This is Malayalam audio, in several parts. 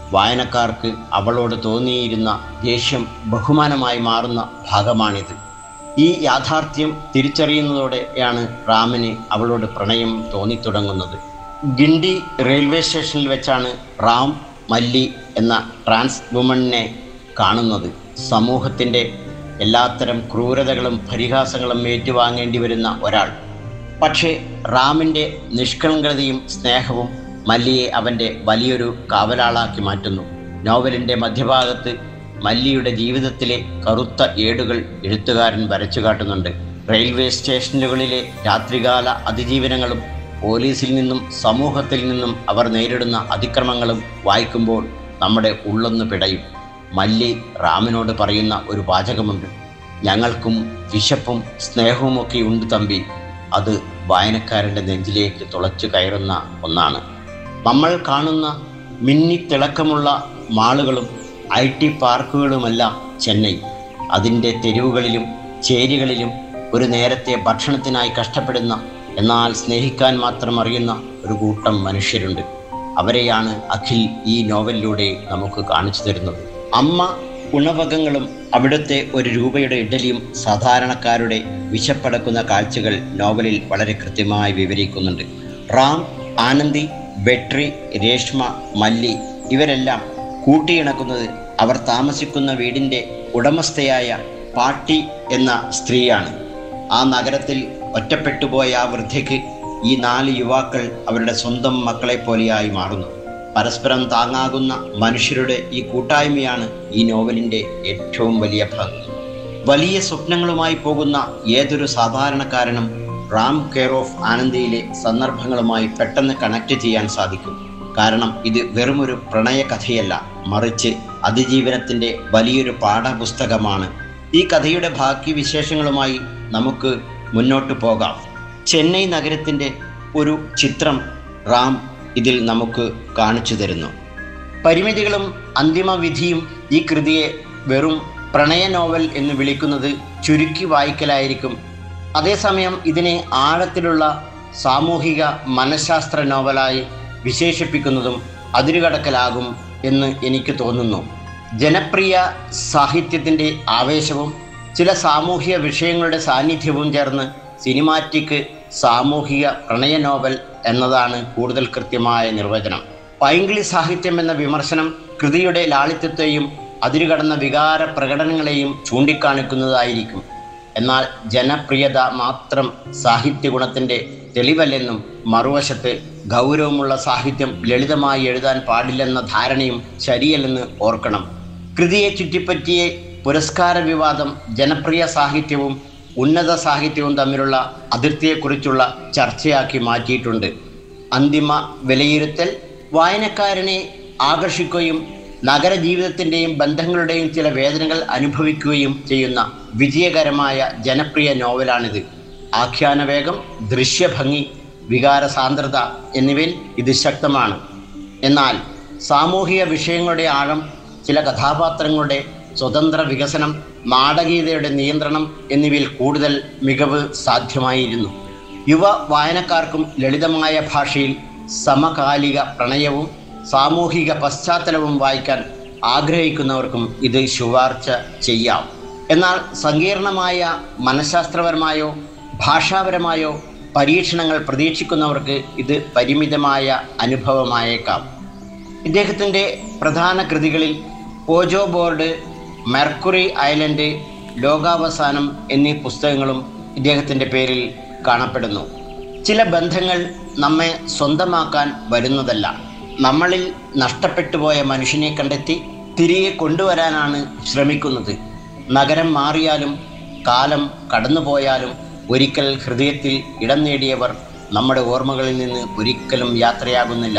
വായനക്കാർക്ക് അവളോട് തോന്നിയിരുന്ന ദേഷ്യം ബഹുമാനമായി മാറുന്ന ഭാഗമാണിത് ഈ യാഥാർത്ഥ്യം തിരിച്ചറിയുന്നതോടെയാണ് റാമിന് അവളോട് പ്രണയം തോന്നിത്തുടങ്ങുന്നത് ഗിണ്ടി റെയിൽവേ സ്റ്റേഷനിൽ വെച്ചാണ് റാം മല്ലി എന്ന ട്രാൻസ് വുമണിനെ കാണുന്നത് സമൂഹത്തിൻ്റെ എല്ലാത്തരം ക്രൂരതകളും പരിഹാസങ്ങളും ഏറ്റുവാങ്ങേണ്ടി വരുന്ന ഒരാൾ പക്ഷേ റാമിൻ്റെ നിഷ്കളങ്കതയും സ്നേഹവും മല്ലിയെ അവൻ്റെ വലിയൊരു കാവലാളാക്കി മാറ്റുന്നു നോവലിൻ്റെ മധ്യഭാഗത്ത് മല്ലിയുടെ ജീവിതത്തിലെ കറുത്ത ഏടുകൾ എഴുത്തുകാരൻ വരച്ചു കാട്ടുന്നുണ്ട് റെയിൽവേ സ്റ്റേഷനുകളിലെ രാത്രികാല അതിജീവനങ്ങളും പോലീസിൽ നിന്നും സമൂഹത്തിൽ നിന്നും അവർ നേരിടുന്ന അതിക്രമങ്ങളും വായിക്കുമ്പോൾ നമ്മുടെ ഉള്ളൊന്ന് പിടയും മല്ലി റാമിനോട് പറയുന്ന ഒരു വാചകമുണ്ട് ഞങ്ങൾക്കും വിശപ്പും സ്നേഹവുമൊക്കെ ഉണ്ട് തമ്പി അത് വായനക്കാരൻ്റെ നെഞ്ചിലേക്ക് തുളച്ചു കയറുന്ന ഒന്നാണ് നമ്മൾ കാണുന്ന മിന്നിത്തിളക്കമുള്ള മാളുകളും ഐ ടി പാർക്കുകളുമെല്ലാം ചെന്നൈ അതിൻ്റെ തെരുവുകളിലും ചേരികളിലും ഒരു നേരത്തെ ഭക്ഷണത്തിനായി കഷ്ടപ്പെടുന്ന എന്നാൽ സ്നേഹിക്കാൻ മാത്രം അറിയുന്ന ഒരു കൂട്ടം മനുഷ്യരുണ്ട് അവരെയാണ് അഖിൽ ഈ നോവലിലൂടെ നമുക്ക് കാണിച്ചു തരുന്നത് അമ്മ ഉണവകങ്ങളും അവിടുത്തെ ഒരു രൂപയുടെ ഇഡലിയും സാധാരണക്കാരുടെ വിശപ്പടക്കുന്ന കാഴ്ചകൾ നോവലിൽ വളരെ കൃത്യമായി വിവരിക്കുന്നുണ്ട് റാം ആനന്ദി ബെട്രി രേഷ്മ മല്ലി ഇവരെല്ലാം കൂട്ടിയിണക്കുന്നത് അവർ താമസിക്കുന്ന വീടിൻ്റെ ഉടമസ്ഥയായ പാട്ടി എന്ന സ്ത്രീയാണ് ആ നഗരത്തിൽ ഒറ്റപ്പെട്ടുപോയ ആ വൃദ്ധയ്ക്ക് ഈ നാല് യുവാക്കൾ അവരുടെ സ്വന്തം മക്കളെ പോലെയായി മാറുന്നു പരസ്പരം താങ്ങാകുന്ന മനുഷ്യരുടെ ഈ കൂട്ടായ്മയാണ് ഈ നോവലിൻ്റെ ഏറ്റവും വലിയ ഭാഗം വലിയ സ്വപ്നങ്ങളുമായി പോകുന്ന ഏതൊരു സാധാരണക്കാരനും റാം കെയർ ഓഫ് ആനന്ദിയിലെ സന്ദർഭങ്ങളുമായി പെട്ടെന്ന് കണക്ട് ചെയ്യാൻ സാധിക്കും കാരണം ഇത് വെറുമൊരു പ്രണയ കഥയല്ല മറിച്ച് അതിജീവനത്തിൻ്റെ വലിയൊരു പാഠപുസ്തകമാണ് ഈ കഥയുടെ ബാക്കി വിശേഷങ്ങളുമായി നമുക്ക് മുന്നോട്ട് പോകാം ചെന്നൈ നഗരത്തിൻ്റെ ഒരു ചിത്രം റാം ഇതിൽ നമുക്ക് കാണിച്ചു തരുന്നു പരിമിതികളും അന്തിമ വിധിയും ഈ കൃതിയെ വെറും പ്രണയ നോവൽ എന്ന് വിളിക്കുന്നത് ചുരുക്കി വായിക്കലായിരിക്കും അതേസമയം ഇതിനെ ആഴത്തിലുള്ള സാമൂഹിക മനഃശാസ്ത്ര നോവലായി വിശേഷിപ്പിക്കുന്നതും അതിരുകടക്കലാകും എന്ന് എനിക്ക് തോന്നുന്നു ജനപ്രിയ സാഹിത്യത്തിൻ്റെ ആവേശവും ചില സാമൂഹിക വിഷയങ്ങളുടെ സാന്നിധ്യവും ചേർന്ന് സിനിമാറ്റിക് സാമൂഹിക പ്രണയ നോവൽ എന്നതാണ് കൂടുതൽ കൃത്യമായ നിർവചനം പൈങ്കിളി സാഹിത്യം എന്ന വിമർശനം കൃതിയുടെ ലാളിത്യത്തെയും അതിരുകടന്ന വികാര പ്രകടനങ്ങളെയും ചൂണ്ടിക്കാണിക്കുന്നതായിരിക്കും എന്നാൽ ജനപ്രിയത മാത്രം സാഹിത്യ ഗുണത്തിൻ്റെ തെളിവല്ലെന്നും മറുവശത്ത് ഗൗരവമുള്ള സാഹിത്യം ലളിതമായി എഴുതാൻ പാടില്ലെന്ന ധാരണയും ശരിയല്ലെന്ന് ഓർക്കണം കൃതിയെ ചുറ്റിപ്പറ്റിയ പുരസ്കാര വിവാദം ജനപ്രിയ സാഹിത്യവും ഉന്നത സാഹിത്യവും തമ്മിലുള്ള അതിർത്തിയെക്കുറിച്ചുള്ള ചർച്ചയാക്കി മാറ്റിയിട്ടുണ്ട് അന്തിമ വിലയിരുത്തൽ വായനക്കാരനെ ആകർഷിക്കുകയും നഗരജീവിതത്തിൻ്റെയും ബന്ധങ്ങളുടെയും ചില വേദനകൾ അനുഭവിക്കുകയും ചെയ്യുന്ന വിജയകരമായ ജനപ്രിയ നോവലാണിത് ആഖ്യാനവേഗം ദൃശ്യഭംഗി വികാര സാന്ദ്രത എന്നിവയിൽ ഇത് ശക്തമാണ് എന്നാൽ സാമൂഹിക വിഷയങ്ങളുടെ ആഴം ചില കഥാപാത്രങ്ങളുടെ സ്വതന്ത്ര വികസനം നാടകീയതയുടെ നിയന്ത്രണം എന്നിവയിൽ കൂടുതൽ മികവ് സാധ്യമായിരുന്നു യുവ വായനക്കാർക്കും ലളിതമായ ഭാഷയിൽ സമകാലിക പ്രണയവും സാമൂഹിക പശ്ചാത്തലവും വായിക്കാൻ ആഗ്രഹിക്കുന്നവർക്കും ഇത് ശുപാർശ ചെയ്യാം എന്നാൽ സങ്കീർണമായ മനഃശാസ്ത്രപരമായോ ഭാഷാപരമായോ പരീക്ഷണങ്ങൾ പ്രതീക്ഷിക്കുന്നവർക്ക് ഇത് പരിമിതമായ അനുഭവമായേക്കാം ഇദ്ദേഹത്തിൻ്റെ പ്രധാന കൃതികളിൽ പോജോ ബോർഡ് മെർക്കുറി ഐലൻഡ് ലോകാവസാനം എന്നീ പുസ്തകങ്ങളും ഇദ്ദേഹത്തിൻ്റെ പേരിൽ കാണപ്പെടുന്നു ചില ബന്ധങ്ങൾ നമ്മെ സ്വന്തമാക്കാൻ വരുന്നതല്ല നമ്മളിൽ നഷ്ടപ്പെട്ടു പോയ മനുഷ്യനെ കണ്ടെത്തി തിരികെ കൊണ്ടുവരാനാണ് ശ്രമിക്കുന്നത് നഗരം മാറിയാലും കാലം കടന്നുപോയാലും ഒരിക്കൽ ഹൃദയത്തിൽ ഇടം നേടിയവർ നമ്മുടെ ഓർമ്മകളിൽ നിന്ന് ഒരിക്കലും യാത്രയാകുന്നില്ല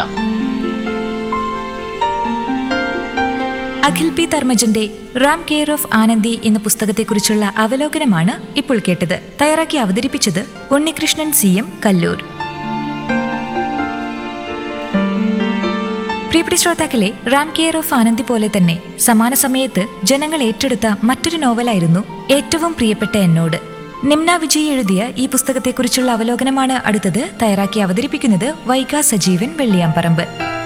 അഖിൽ പി ധർമ്മജന്റെ റാം കെയർ ഓഫ് ആനന്ദി എന്ന പുസ്തകത്തെക്കുറിച്ചുള്ള അവലോകനമാണ് ഇപ്പോൾ കേട്ടത് തയ്യാറാക്കി അവതരിപ്പിച്ചത് ഉണ്ണികൃഷ്ണൻ സി എം കല്ലൂർ പ്രിയപ്പെട്ട ശ്രോതാക്കളെ റാം കെയർ ഓഫ് ആനന്ദി പോലെ തന്നെ സമാന സമയത്ത് ജനങ്ങൾ ഏറ്റെടുത്ത മറ്റൊരു നോവലായിരുന്നു ഏറ്റവും പ്രിയപ്പെട്ട എന്നോട് നിംന വിജയ് എഴുതിയ ഈ പുസ്തകത്തെക്കുറിച്ചുള്ള അവലോകനമാണ് അടുത്തത് തയ്യാറാക്കി അവതരിപ്പിക്കുന്നത് വൈകാ സജീവൻ വെള്ളിയാമ്പറമ്പ്